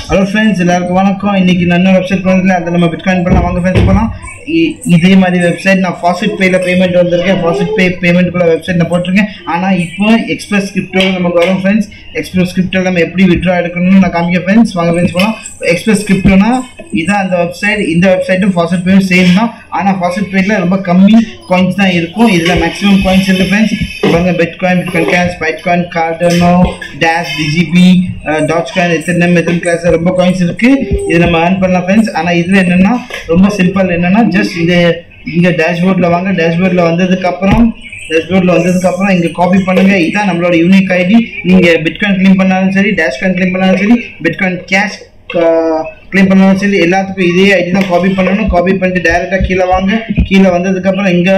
hello friends எல்லாருக்கும் வணக்கம் இன்னைக்கு நல்ல வெப்சைட் வந்ததுல அதை நம்ம பிட்காயின் பண்ணலாம் வாங்க ஃப்ரெண்ட்ஸ் போகலாம் இ- இதே மாதிரி வெப்சைட் நான் ஃபாஸ்ட் பேயில் பேமெண்ட் வந்திருக்கேன் ஃபாஸ்ட் பே பேமெண்ட்டுக்குள்ள வெப்சைட் நான் போட்டிருக்கேன் ஆனால் இப்போ எக்ஸ்பிரஸ் கிரிப்டோ நமக்கு வரும் ஃப்ரெண்ட்ஸ் எக்ஸ்பிரஸ் கிரிப்டோ நம்ம எப்படி விட்ரா எடுக்கணும்னு நான் காமிக்க ஃப்ரெண்ட்ஸ் வாங்க ஃப்ரெண்ட்ஸ் போகலாம் எக்ஸ்பிரஸ் கிரிப்டோனா இதான் அந்த வெப்சைட் இந்த வெப்சைட்டும் ஃபாஸ்ட் பேயும் சேம் தான் ஆனால் ஃபாஸ்ட் பேயில் ரொம்ப கம்மி காயின்ஸ் தான் இருக்கும் இதில் மேக்ஸிமம் காயின்ஸ் இருக்குது ஃப்ரெண்ட்ஸ் பாருங்க Bitcoin Bitcoin Cash Bytecoin Cardano Dash DGB Doge coin எத்தனை மெத்தன் கிளாஸ் ரொம்ப காயின்ஸ் இருக்கு இது நம்ம ஏர்ன் பண்ணலாம் ஃப்ரெண்ட்ஸ் ஆனால் இதில் என்னன்னா ரொம்ப சிம்பிள் என்னன்னா ஜஸ்ட் இது இங்கே டேஷ்போர்டில் வாங்க டேஷ்போர்டில் வந்ததுக்கு அப்புறம் டேஷ்போர்டில் வந்ததுக்கு அப்புறம் இங்கே காப்பி பண்ணுங்க இதான் நம்மளோட யூனிக் ஐடி நீங்கள் பிட்காயின் க்ளீன் பண்ணாலும் சரி டேஷ் காயின் க்ளீன் பண்ணாலும் சரி பிட்காயின் கேஷ் க்ளீன் பண்ணாலும் சரி எல்லாத்துக்கும் இதே ஐடி தான் காப்பி பண்ணணும் காப்பி பண்ணிட்டு டேரெக்டாக கீழே வாங்க கீழே வந்ததுக்கப்புறம் இங்கே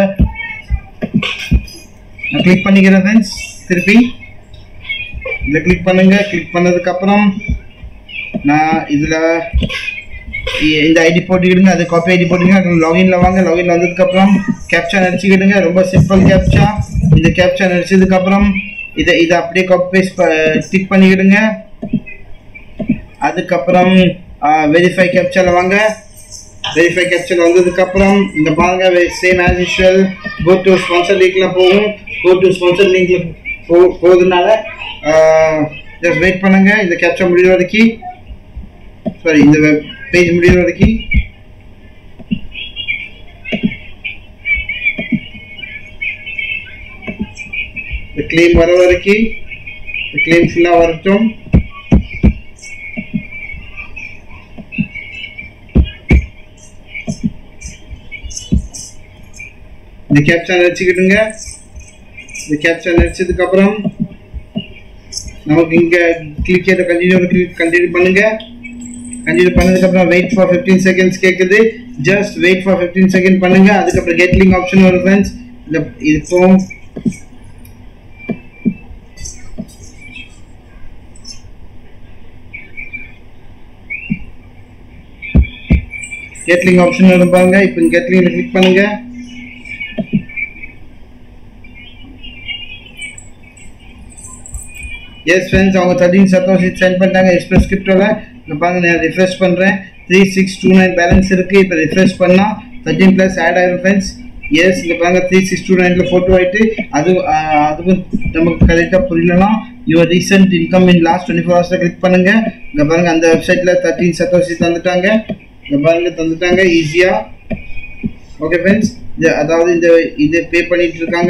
நான் கிளிக் பண்ணிக்கிறேன் ஃப்ரெண்ட்ஸ் திருப்பி இதில் கிளிக் பண்ணுங்க கிளிக் பண்ணதுக்கப்புறம் நான் இதில் இந்த ஐடி போட்டுக்கிடுங்க அது காப்பி ஐடி போட்டுங்க லாகின்ல வாங்க லாகின்ல வந்ததுக்கப்புறம் கேப்சா நடிச்சுக்கிடுங்க ரொம்ப சிம்பிள் கேப்சா இந்த கேப்சா நடிச்சதுக்கப்புறம் இதை இதை அப்படியே காப்பி பேஸ்ட் டிக் பண்ணிக்கிடுங்க அதுக்கப்புறம் வெரிஃபை கேப்சால வாங்க வெரிஃபை கேப்சர் வந்ததுக்கப்புறம் இந்த பாருங்க same as usual go to sponsor லிங்க்ல போகும் கோ டு ஸ்பான்சர் லிங்க்ல போ போகிறதுனால ஜஸ்ட் வெயிட் பண்ணுங்க இந்த கேப்சர் முடிகிற வரைக்கும் சாரி இந்த பேஜ் முடிகிற வரைக்கும் இந்த கிளைம் வர வரைக்கும் இந்த கிளைம் ஃபுல்லாக வரட்டும் இந்த கேப்சா நினச்சிக்கிட்டுங்க இந்த கேப்சா நினச்சதுக்கு அப்புறம் நமக்கு இங்க கிளிக் ஏதோ கண்டினியூ கிளிக் கண்டினியூ பண்ணுங்க கண்டினியூ பண்ணதுக்கு அப்புறம் வெயிட் ஃபார் 15 செகண்ட்ஸ் கேக்குது ஜஸ்ட் வெயிட் ஃபார் 15 செகண்ட் பண்ணுங்க அதுக்கப்புறம் கெட் லிங்க் ஆப்ஷன் வரும் ஃப்ரெண்ட்ஸ் இந்த இது ஃபோம் கெட் லிங்க் ஆப்ஷன் வரும் பாருங்க இப்போ கெட் லிங்க்ல கிளிக் பண்ணுங்க எஸ் ஃப்ரெண்ட்ஸ் அவங்க தேர்ட்டின் சத்தோஷி சென்ட் பண்ணிட்டாங்க எக்ஸ்பிரஸ் கிரிப்டோவில் இந்த பாருங்க நான் ரிஃப்ரெஷ் பண்ணுறேன் three six two nine balance இருக்குது இப்போ ரிஃப்ரெஷ் பண்ணால் தேர்ட்டின் ப்ளஸ் ஆட் ஆகிடும் ஃப்ரெண்ட்ஸ் எஸ் இந்த பாருங்க த்ரீ சிக்ஸ் டூ நைனில் ஃபோட்டோ ஆகிட்டு அது ஆஹ், அதுவும் நமக்கு கரெக்டாக புரியலலாம் your recent income in last twenty four ஹவர்ஸில் கிளிக் பண்ணுங்க இங்கே பாருங்க அந்த வெப்சைட்டில் தேர்ட்டின் சத்தோஷி தந்துட்டாங்க இங்கே பாருங்க தந்துட்டாங்க ஈஸியாக ஓகே ஃப்ரெண்ட்ஸ் இது அதாவது இந்த இது பே பண்ணிட்டு இருக்காங்க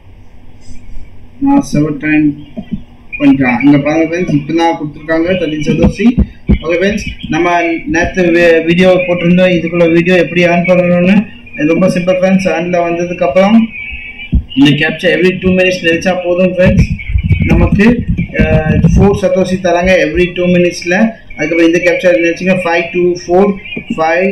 நான் செவன் டைம் பண்ணிட்டான் இங்கே பாருங்க ஃப்ரெண்ட்ஸ் இப்போ தான் கொடுத்துருக்காங்க தேர்ட்டின் சதோசி ஓகே ஃப்ரெண்ட்ஸ் நம்ம நேற்று வீடியோ போட்டிருந்தோம் இதுக்குள்ள வீடியோ எப்படி ஏர்ன் பண்ணணும்னு இது ரொம்ப சிம்பிள் ஃப்ரெண்ட்ஸ் ஏர்னில் வந்ததுக்கப்புறம் இந்த கேப்சர் எவ்ரி டூ மினிட்ஸ் நினைச்சா போதும் ஃப்ரெண்ட்ஸ் நமக்கு ஃபோர் சத்தோசி தராங்க எவ்ரி டூ மினிட்ஸில் அதுக்கப்புறம் இந்த கேப்சர் நினச்சிங்க five two four five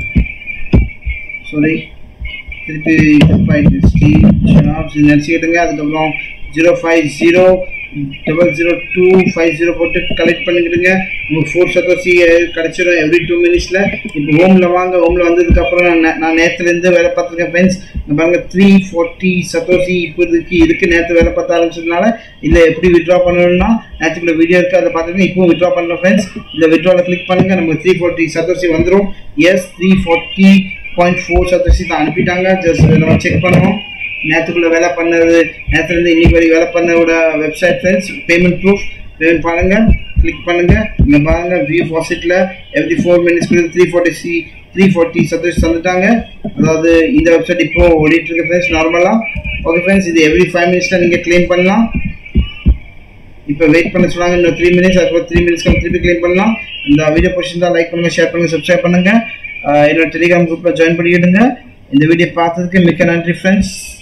sorry திருப்பி ஃபைவ் ஸ்டீவ் ஜாப்ஸ் நினச்சிக்கிட்டுங்க அதுக்கப்புறம் zero five zero double zero two five zero போட்டு கலெக்ட் பண்ணிக்கிடுங்க உங்களுக்கு ஃபோர் சத்தோசி கிடச்சிடும் எவ்ரி டூ மினிட்ஸில் இப்போ ஹோமில் வாங்க ஹோமில் வந்ததுக்கப்புறம் நான் நே- நான் நேற்றுலேருந்து வேலை பார்த்துருக்கேன் ஃப்ரெண்ட்ஸ் பாருங்க த்ரீ ஃபோர்ட்டி சத்தோசி இப்போதைக்கு இருக்கு நேற்று வேலை பார்த்த ஆரம்பிச்சதுனால இதில் எப்படி விட்ரா பண்ணணும்னா நேற்றுக்குள்ள வீடியோ இருக்குது அதை பார்த்துட்டு இப்போ விட்ரா பண்ணுறோம் ஃப்ரெண்ட்ஸ் இந்த விட்ராவில் கிளிக் பண்ணுங்கள் நமக்கு த்ரீ ஃபோர்ட்டி சத்தோசி வந்துடும் yes three forty point four satoshi தான் அனுப்பிட்டாங்க ஜஸ்ட் நம்ம செக் பண்ணுவோம் நேற்றுக்குள்ள வேலை பண்ணது நேற்றுலேருந்து இன்னைக்கு வரைக்கும் வேலை பண்ணோட website friends payment proof payment பாருங்க கிளிக் பண்ணுங்க இங்க பாருங்க வியூ ஃபாசிட்டில் எவ்ரி ஃபோர் மினிட்ஸ்க்கு three forty C three forty சதவீதம் தந்துட்டாங்க அதாவது இந்த வெப்சைட் இப்போ ஓடிட்டு இருக்கு ஃப்ரெண்ட்ஸ் நார்மலாக ஓகே ஃப்ரெண்ட்ஸ் இது எவ்ரி ஃபைவ் மினிட்ஸில் நீங்கள் க்ளைம் பண்ணலாம் இப்போ வெயிட் பண்ண சொன்னாங்க இன்னும் த்ரீ மினிட்ஸ் அதுக்கப்புறம் த்ரீ மினிட்ஸ்க்கு திருப்பி க்ளைம் பண்ணலாம் இந்த வீடியோ பிடிச்சிருந்தா லைக் பண்ணுங்க ஷேர் பண்ணுங்க சப்ஸ்கிரைப் பண்ணுங்க ஆஹ் என்னோட டெலிகிராம் குரூப்பில் ஜாயின் பண்ணிக்கிடுங்க இந்த வீடியோ பார்த்ததுக்கு மிக்க நன்றி ஃப்ரெண்ட்ஸ்